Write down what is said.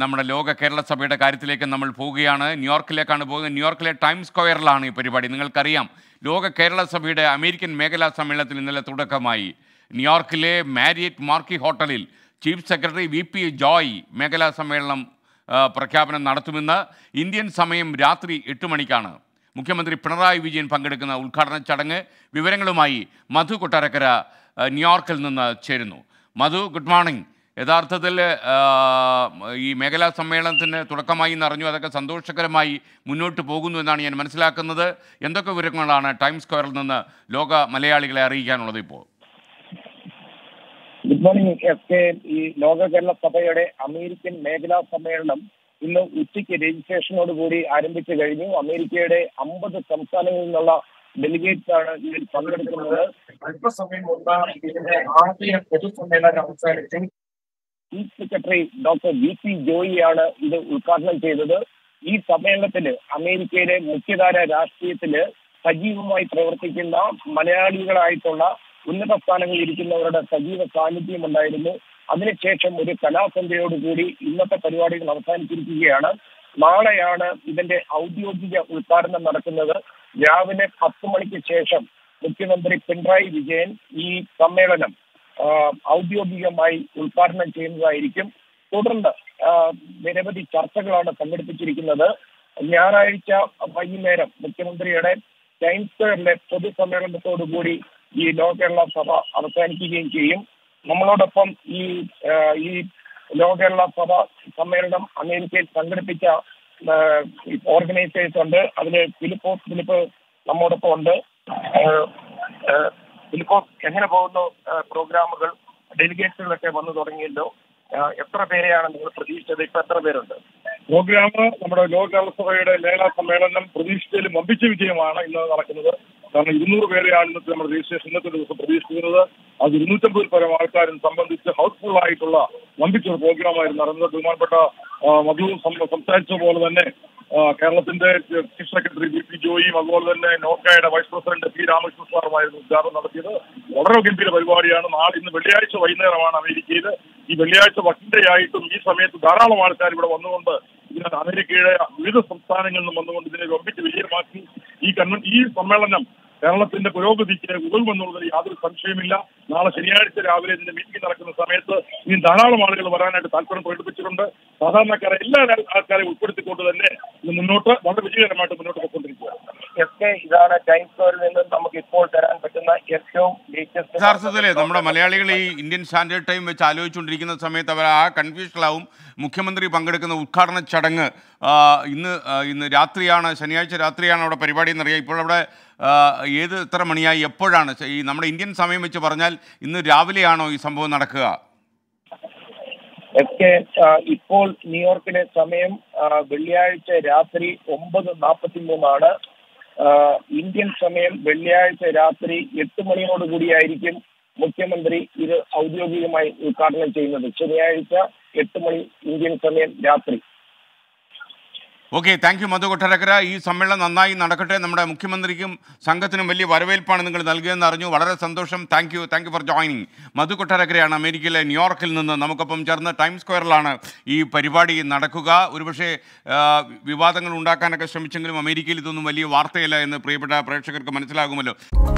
നമ്മുടെ ലോക കേരള സഭയുടെ കാര്യത്തിലേക്ക് നമ്മൾ പോവുകയാണ് ന്യൂയോർക്കിലേക്കാണ് പോകുന്നത് ന്യൂയോർക്കിലെ ടൈംസ് സ്ക്വയറിലാണ് ഈ പരിപാടി നിങ്ങൾക്കറിയാം ലോക കേരള സഭയുടെ അമേരിക്കൻ മേഖലാ സമ്മേളനത്തിൽ ഇന്നലെ തുടക്കമായി ന്യൂയോർക്കിലെ മാരിയറ്റ് മാർക്കി ഹോട്ടലിൽ chief secretary V P Joy മേഖലാ സമ്മേളനം ആ, പ്രഖ്യാപനം നടത്തുമെന്ന് ഇന്ത്യൻ സമയം രാത്രി എട്ട് മണിക്കാണ് മുഖ്യമന്ത്രി പിണറായി വിജയൻ പങ്കെടുക്കുന്ന ഉദ്ഘാടന ചടങ്ങ് വിവരങ്ങളുമായി മധു കൊട്ടാരക്കര ആ, ന്യൂയോർക്കിൽ നിന്ന് ചേരുന്നു മധു ഗുഡ് മോർണിംഗ് യഥാർത്ഥത്തിൽ ആ, ഈ മേഖലാ സമ്മേളനത്തിന് തുടക്കമായി എന്നറിഞ്ഞു അതൊക്കെ സന്തോഷകരമായി മുന്നോട്ട് പോകുന്നു എന്നാണ് ഞാൻ മനസ്സിലാക്കുന്നത് എന്തൊക്കെ വിവരങ്ങളാണ് ടൈംസ് സ്ക്വയറിൽ നിന്ന് ലോക മലയാളികളെ അറിയിക്കാനുള്ളത് ഇപ്പോൾ ഗുഡ് മോർണിംഗ് എസ് കെ ഈ ലോക കേരള സഭയുടെ അമേരിക്കൻ മേഖലാ സമ്മേളനം ഇന്ന് ഉച്ചയ്ക്ക് രജിസ്ട്രേഷനോട് കൂടി ആരംഭിച്ചു കഴിഞ്ഞു അമേരിക്കയുടെ അമ്പത് സംസ്ഥാനങ്ങളിൽ നിന്നുള്ള ഡെലിഗേറ്റ്സ് ആണ് ഇതിൽ പങ്കെടുക്കുന്നത് അല്പസമയം മുമ്പ് ഇതിന്റെ ആദ്യ പൊതുസമ്മേളനം അവസാനിച്ചു chief secretary doctor V P ജോയിയാണ് ഇത് ഉദ്ഘാടനം ചെയ്തത് ഈ സമ്മേളനത്തിന് അമേരിക്കയിലെ മുഖ്യധാര രാഷ്ട്രീയത്തില് സജീവമായി പ്രവർത്തിക്കുന്ന മലയാളികളായിട്ടുള്ള ഉന്നത സ്ഥാനങ്ങളിൽ ഇരിക്കുന്നവരുടെ സജീവ സാന്നിധ്യം ഉണ്ടായിരുന്നു അതിനുശേഷം ഒരു കലാസന്ധ്യയോടുകൂടി ഇന്നത്തെ പരിപാടികൾ അവസാനിച്ചിരിക്കുകയാണ് നാളെയാണ് ഇതിന്റെ ഔദ്യോഗിക ഉദ്ഘാടനം നടക്കുന്നത് രാവിലെ പത്ത് മണിക്ക് ശേഷം മുഖ്യമന്ത്രി പിണറായി വിജയൻ ഈ സമ്മേളനം ആ, ഔദ്യോഗികമായി ഉദ്ഘാടനം ചെയ്യുന്നതായിരിക്കും തുടർന്ന് ആ, നിരവധി ചർച്ചകളാണ് സംഘടിപ്പിച്ചിരിക്കുന്നത് ഞായറാഴ്ച വൈകുന്നേരം മുഖ്യമന്ത്രിയുടെ ടൈംസ് സ്ക്വയറിലെ പൊതുസമ്മേളനത്തോടുകൂടി ഈ ലോക കേരള സഭ അവസാനിക്കുകയും ചെയ്യും നമ്മളോടൊപ്പം ഈ ആ, ഈ ലോക കേരള സഭ സമ്മേളനം അമേരിക്കയിൽ സംഘടിപ്പിച്ച ഓർഗനൈസേഴ്സ് ഉണ്ട് അതില് ഫിലിപ്പോസ് ഫിലിപ്പ് നമ്മോടൊപ്പം ഉണ്ട് ആ, ആ, ഫിലിപ്പോസ് എങ്ങനെ പോകുന്നു ആ, പ്രോഗ്രാമുകൾ ഡെലിഗേറ്റ്സുകളൊക്കെ വന്നു തുടങ്ങിയല്ലോ ആ, എത്ര പേരെയാണ് നിങ്ങൾ പ്രതീക്ഷിച്ചത് ഇപ്പൊ എത്ര പേരുണ്ട് പ്രോഗ്രാം നമ്മുടെ ലോക കേരളസഭയുടെ മേഖലാ സമ്മേളനം പ്രതീക്ഷിച്ചതിലും വമ്പിച്ച വിജയമാണ് ഇന്ന് നടക്കുന്നത് കാരണം ഇരുന്നൂറ് പേരെയാണ് ഇന്നത്തെ നമ്മുടെ രജിസ്ട്രേഷൻ ഇന്നത്തെ ദിവസം പ്രതീക്ഷിക്കുന്നത് അത് ഇരുന്നൂറ്റമ്പതിൽ പരം ആൾക്കാരും സംബന്ധിച്ച് ഹൗസ്ഫുൾ ആയിട്ടുള്ള വമ്പിച്ച ഒരു പ്രോഗ്രാമായിരുന്നു നടന്നത് ബഹുമാനപ്പെട്ട ആ, മധു സം- സംസാരിച്ച പോലെ തന്നെ ആ, കേരളത്തിന്റെ ചീഫ് സെക്രട്ടറി വി പി ജോയിയും അതുപോലെ തന്നെ നോക്കയുടെ വൈസ് പ്രസിഡന്റ് പി രാമകൃഷ്ണ സാറുമായിരുന്നു ഉദ്ഘാടനം നടത്തിയത് വളരെ ഗംഭീര പരിപാടിയാണ് നാളെ ഇന്ന് വെള്ളിയാഴ്ച വൈകുന്നേരമാണ് അമേരിക്കയിൽ ഈ വെള്ളിയാഴ്ച വർക്കിംഗ് ഡേ ആയിട്ടും ഈ സമയത്ത് ധാരാളം ആൾക്കാർ ഇവിടെ വന്നുകൊണ്ട് ഇതിന് അമേരിക്കയുടെ വിവിധ സംസ്ഥാനങ്ങളിൽ നിന്നും വന്നുകൊണ്ട് ഇതിനെ ഒപ്പിച്ച് വിജയമാക്കി ഈ കൺവെൻ ഈ സമ്മേളനം കേരളത്തിന്റെ പുരോഗതിക്ക് ഉതകുമെന്നുള്ളതിൽ യാതൊരു സംശയമില്ല നാളെ ശനിയാഴ്ച രാവിലെ ഇതിന്റെ മീറ്റിംഗ് നടക്കുന്ന സമയത്ത് ഇനി ധാരാളം ആളുകൾ വരാനായിട്ട് താല്പര്യം പ്രകടിപ്പിച്ചിട്ടുണ്ട് സാധാരണക്കാരെ എല്ലാ ആൾക്കാരെയും ഉൾപ്പെടുത്തിക്കൊണ്ട് തന്നെ ഇത് മുന്നോട്ട് വളരെ വിജയകരമായിട്ട് മുന്നോട്ട് പോയിക്കൊണ്ടിരിക്കുകയാണ് എസ് കെ ഇതാണ് ടൈംസ് സ്ക്വയറിൽ നിന്ന് നമുക്ക് ഇപ്പോൾ തരാൻ പറ്റുന്ന ഏറ്റവും ലേറ്റസ്റ്റ് യഥാർത്ഥത്തിൽ നമ്മുടെ മലയാളികൾ ഈ ഇന്ത്യൻ സ്റ്റാൻഡേർഡ് ടൈം വെച്ച് ആലോചിച്ചുകൊണ്ടിരിക്കുന്ന സമയത്ത് അവർ ആ കൺഫ്യൂഷനിലാവും മുഖ്യമന്ത്രി പങ്കെടുക്കുന്ന ഉദ്ഘാടന ചടങ്ങ് ആ, ഇന്ന് ആ, ഇന്ന് രാത്രിയാണ് ശനിയാഴ്ച രാത്രിയാണ് അവിടെ പരിപാടി എന്നറിയാം ഇപ്പോൾ അവിടെ ആ, ഏത് എത്ര മണിയായി എപ്പോഴാണ് ഈ നമ്മുടെ ഇന്ത്യൻ സമയം വെച്ച് പറഞ്ഞാൽ ഇന്ന് രാവിലെയാണോ ഈ സംഭവം നടക്കുക എസ് കെ ആ, ഇപ്പോൾ ന്യൂയോർക്കിലെ സമയം ആ, വെള്ളിയാഴ്ച രാത്രി ഒമ്പത് നാൽപ്പത്തി മൂന്നാണ് ഇന്ത്യൻ സമയം വെള്ളിയാഴ്ച രാത്രി എട്ട് മണിയോട് കൂടിയായിരിക്കും മുഖ്യമന്ത്രി ഇത് ഔദ്യോഗികമായി ഉദ്ഘാടനം ചെയ്യുന്നത് ശനിയാഴ്ച എട്ട് മണി ഇന്ത്യൻ സമയം രാത്രി okay thank you Madhu Kottarakkara ഈ സമ്മേളനം നന്നായി നടക്കട്ടെ നമ്മുടെ മുഖ്യമന്ത്രിക്കും സംഘത്തിനും വലിയ വരവേൽപ്പാണ് നിങ്ങൾ നൽകിയതെന്ന് അറിഞ്ഞു വളരെ സന്തോഷം thank you thank you for joining Madhu കൊട്ടാരക്കരയാണ് അമേരിക്കയിലെ ന്യൂയോർക്കിൽ നിന്ന് നമുക്കൊപ്പം ചേർന്ന് ടൈം സ്ക്വയറിലാണ് ഈ പരിപാടി നടക്കുക ഒരുപക്ഷെ ആ, വിവാദങ്ങൾ ഉണ്ടാക്കാനൊക്കെ ശ്രമിച്ചെങ്കിലും അമേരിക്കയിൽ ഇതൊന്നും വലിയ വാർത്തയല്ല എന്ന് പ്രിയപ്പെട്ട പ്രേക്ഷകർക്ക് മനസ്സിലാകുമല്ലോ